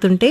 మారుతుంటే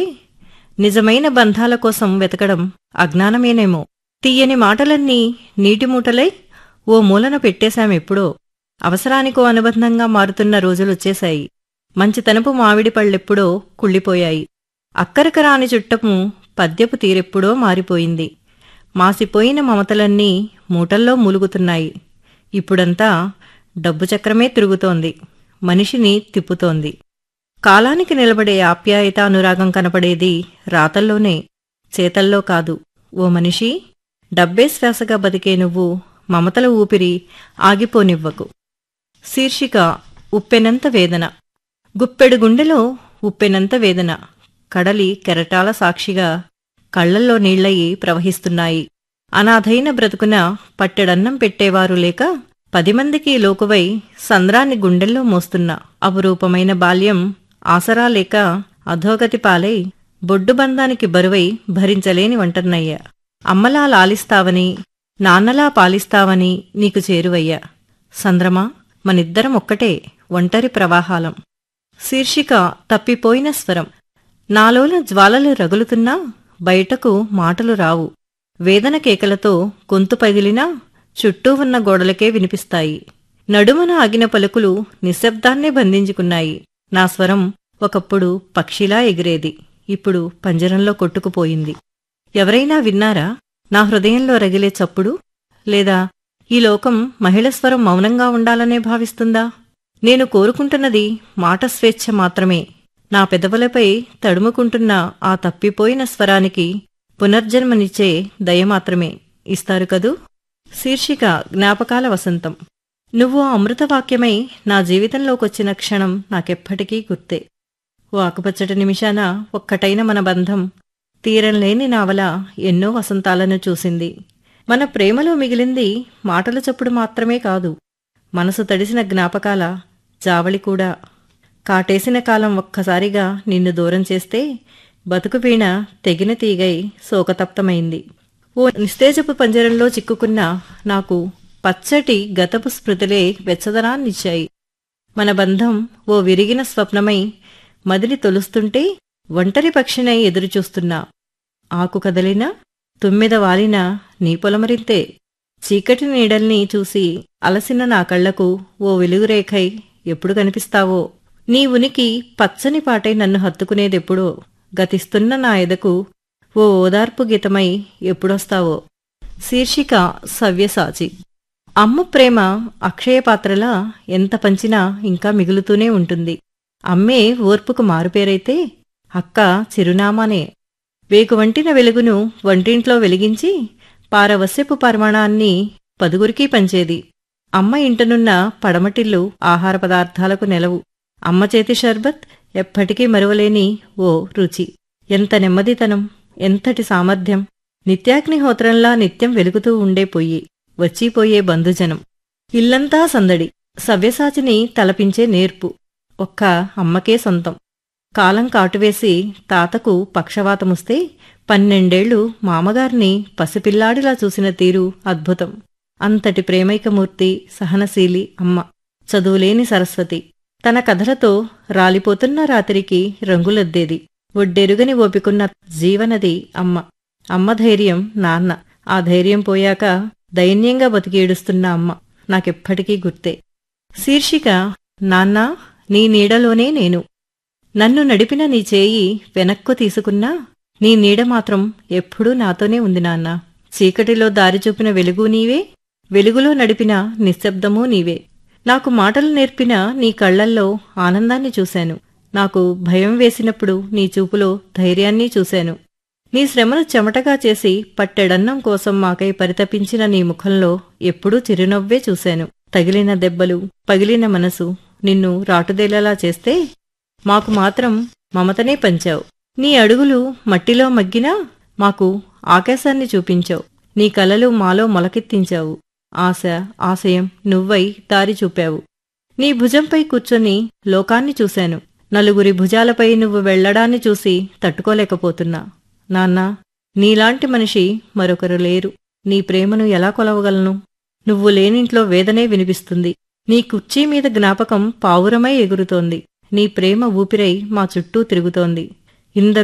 నిజమైన బంధాల కోసం వెతకడం అజ్ఞానమేనేమో తీయని మాటలన్నీ నీటి మూటలై ఓ మూలన పెట్టేశామెప్పుడో అవసరానికో అనుబంధంగా మారుతున్న రోజులొచ్చేశాయి మంచితనపు మామిడి పళ్ళెప్పుడో కుళ్ళిపోయాయి అక్కరక రాని చుట్టము పద్యపు తీరెప్పుడో మారిపోయింది మాసిపోయిన మమతలన్నీ మూటల్లో మూలుగుతున్నాయి ఇప్పుడంతా డబ్బు చక్రమే తిరుగుతోంది మనిషిని తిప్పుతోంది కాలానికి నిలబడే ఆప్యాయత అనురాగం కనపడేది రాతల్లోనే చేతల్లో కాదు ఓ మనిషి డబ్బే శ్వాసగా బతికే నువ్వు మమతల ఊపిరి ఆగిపోనివ్వకు శీర్షిక ఉప్పెనంత వేదన గుప్పెడు గుండెలో ఉప్పెనంత వేదన కడలి కెరటాల సాక్షిగా కళ్లల్లో నీళ్లయి ప్రవహిస్తున్నాయి అనాథైన బ్రతుకున పట్టెడన్నం పెట్టేవారు లేక పది మందికి లోకువై సంద్రాన్ని గుండెల్లో మోస్తున్న అపురూపమైన బాల్యం ఆసరా లేక అధోగతి పాలై బొడ్డుబంధానికి బరువై భరించలేని వంటన్నయ్య అమ్మలా లాలిస్తావని నాన్నలా పాలిస్తావని నీకు చేరువయ్యా సంద్రమా మనిద్దరం ఒక్కటే ఒంటరి ప్రవాహాలం శీర్షిక తప్పిపోయిన స్వరం నాలోన జ్వాలలు రగులుతున్నా బయటకు మాటలు రావు వేదన కేకలతో గొంతు పగిలినా చుట్టూ ఉన్న గోడలకే వినిపిస్తాయి నడుమన ఆగిన పలుకులు నిశ్శబ్దాన్నే బంధించుకున్నాయి నా స్వరం ఒకప్పుడు పక్షిలా ఎగిరేది ఇప్పుడు పంజరంలో కొట్టుకుపోయింది ఎవరైనా విన్నారా నా హృదయంలో రగిలే చప్పుడు లేదా ఈ లోకం మహిళ స్వరం మౌనంగా ఉండాలనే భావిస్తుందా నేను కోరుకుంటున్నది మాట స్వేచ్ఛ మాత్రమే నా పెదవులపై తడుముకుంటున్న ఆ తప్పిపోయిన స్వరానికి పునర్జన్మనిచ్చే దయ మాత్రమే ఇస్తారు కదూ శీర్షిక జ్ఞాపకాల వసంతం నువ్వు ఆ అమృతవాక్యమై నా జీవితంలోకొచ్చిన క్షణం నాకెప్పటికీ గుర్తే ఓ ఆకుపచ్చటి నిమిషాన ఒక్కటైన మన బంధం తీరంలేని నావల ఎన్నో వసంతాలను చూసింది మన ప్రేమలో మిగిలింది మాటల చప్పుడు మాత్రమే కాదు మనసు తడిసిన జ్ఞాపకాల జావళి కూడా కాటేసిన కాలం ఒక్కసారిగా నిన్ను దూరం చేస్తే బతుకు వీణ తెగిన తీగై శోకతప్తమైంది ఓ నిస్తేజపు పంజరంలో చిక్కుకున్న నాకు పచ్చటి గతపు స్మృతులే వెచ్చదనాన్నిచ్చాయి మన బంధం ఓ విరిగిన స్వప్నమై మదిలి తొలుస్తుంటే ఒంటరి పక్షినై ఎదురుచూస్తున్నా ఆకు కదలినా తుమ్మెద వాలినా నీ పొలమరింతే చీకటి నీడల్ని చూసి అలసిన నా కళ్లకు ఓ వెలుగురేఖై ఎప్పుడు కనిపిస్తావో నీ ఉనికి పచ్చని పాటై నన్ను హత్తుకునేదెప్పుడో గతిస్తున్న నా ఎదకు ఓ ఓదార్పు గీతమై ఎప్పుడొస్తావో శీర్షిక సవ్యసాచి అమ్మ ప్రేమ అక్షయపాత్రలా ఎంత పంచినా ఇంకా మిగులుతూనే ఉంటుంది అమ్మే ఓర్పుకు మారుపేరైతే అక్క చిరునామానే వేకువంటిన వెలుగును వంటింట్లో వెలిగించి పారవస్యపు పరిమాణాన్ని పదుగురికి పంచేది అమ్మ ఇంటనున్న పడమటిల్లు ఆహార పదార్థాలకు నెలవు అమ్మ చేతి షర్బత్ ఎప్పటికీ మరువలేని ఓ రుచి ఎంత నెమ్మదితనం ఎంతటి సామర్థ్యం నిత్యాగ్నిహోత్రంలా నిత్యం వెలుగుతూ ఉండే పొయ్యి వచ్చిపోయే బంధుజనం ఇల్లంతా సందడి సవ్యసాచిని తలపించే నేర్పు ఒక్క అమ్మకే సొంతం కాలం కాటువేసి తాతకు పక్షవాతముస్తే పన్నెండేళ్లు మామగారిని పసిపిల్లాడిలా చూసిన తీరు అద్భుతం అంతటి ప్రేమైకమూర్తి సహనశీలి అమ్మ చదువులేని సరస్వతి తన కథలతో రాలిపోతున్న రాత్రికి రంగులద్దేది ఒడ్డెరుగని ఓపికున్న జీవనది అమ్మ అమ్మ ధైర్యం నాన్న ఆ ధైర్యం పోయాక దైన్యంగా బతికేడుస్తున్న అమ్మ నాకెప్పటికీ గుర్తే శీర్షిక నాన్నా నీ నీడలోనే నేను నన్ను నడిపిన నీ చేయి వెనక్కు తీసుకున్నా నీ నీడ మాత్రం ఎప్పుడూ నాతోనే ఉంది నాన్న చీకటిలో దారి చూపిన వెలుగు నీవే వెలుగులో నడిపిన నిశ్శబ్దమూ నీవే నాకు మాటలు నేర్పిన నీ కళ్లల్లో ఆనందాన్ని చూశాను నాకు భయం వేసినప్పుడు నీ చూపులో ధైర్యాన్ని చూశాను నీ శ్రమను చెమటగా చేసి పట్టెడన్నం కోసం మాకై పరితపించిన నీ ముఖంలో ఎప్పుడూ చిరునవ్వే చూశాను తగిలిన దెబ్బలు పగిలిన మనసు నిన్ను రాటుదేలేలా చేస్తే మాకు మాత్రం మమతనే పంచావు నీ అడుగులు మట్టిలో మగ్గినా మాకు ఆకాశాన్ని చూపించావు నీ కలలు మాలో మొలకెత్తించావు ఆశ ఆశయం నువ్వై దారి చూపావు నీ భుజంపై కూర్చొని లోకాన్ని చూశాను నలుగురి భుజాలపై నువ్వు వెళ్లడాన్ని చూసి తట్టుకోలేకపోతున్నా నాన్నా నీలాంటి మనిషి మరొకరు లేరు నీ ప్రేమను ఎలా కొలవగలను నువ్వు లేనింట్లో వేదనే వినిపిస్తుంది నీ కుర్చీ మీద జ్ఞాపకం పావురమై ఎగురుతోంది నీ ప్రేమ ఊపిరై మా చుట్టూ తిరుగుతోంది ఇంద